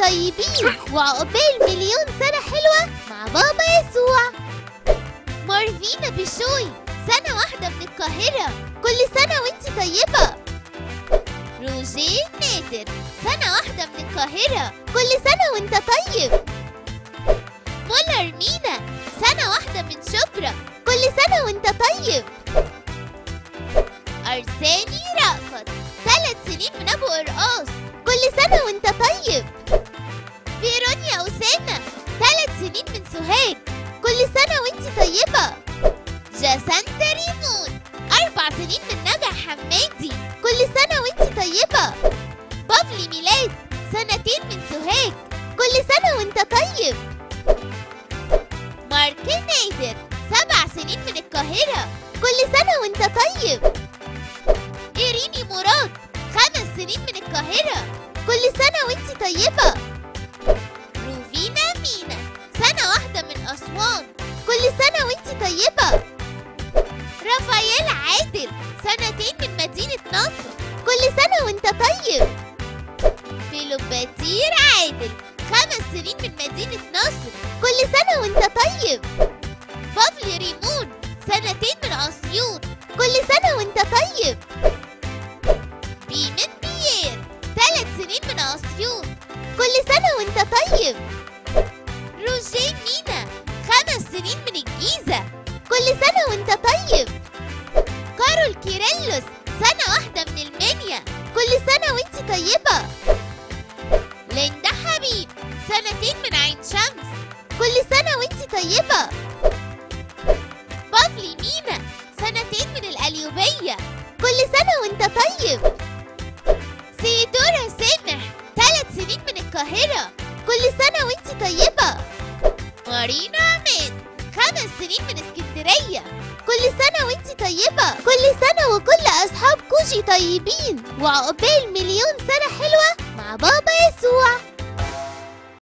طيبين وعقبال مليون سنة حلوة مع بابا يسوع مارفينا بشوي سنة واحدة من القاهرة كل سنة وانت طيبة روجيه نادر سنة واحدة من القاهرة كل سنة وانت طيب مولر مينا سنة واحدة من شبرا كل سنة وانت طيب أرساني رأفت ثلاث سنين من أبو قرقاص كل سنة وانت طيب فيرونيا أسامة ثلاث سنين من سوهاج كل سنة وانت طيبة جاسانتا ريمون أربع سنين من نجع حمادي كل سنة وانت طيبة بافلي ميلاد سنتين من سوهاج كل سنة وانت طيب مارك نادر سبع سنين من القاهرة كل سنة وانت طيب إيريني مراد خمس سنين من القاهرة كل سنة وانت طيبة روفينا مينا سنة واحدة من أسوان كل سنة وانت طيبة رافائيل عادل سنتين من مدينة نصر كل سنة وانت طيب فيلوباتير عادل خمس سنين من مدينة نصر كل سنة وانت طيب بافلي ريمون سنتين من أسيوط كل سنة وانت طيب بيمن بيير ثلاث سنين من أسيوط كل سنة وانت طيب روجيه مينا خمس سنين من الجيزة كل سنة وانت طيب كارول كيرلس سنة واحدة من المنيا كل سنة وانت طيبة ليندا حبيب سنتين من عين شمس كل سنة وانت طيبة بافلي مينا سنتين من القليوبية كل سنة وانت طيب سيدورا سامح ثلاث سنين من القاهرة كل سنة وانت طيبة مارينا عماد خمس سنين من اسكندرية كل سنة وانت طيبة كل سنة وكل أصحاب كوشي طيبين وعقبال مليون سنة حلوة مع بابا يسوع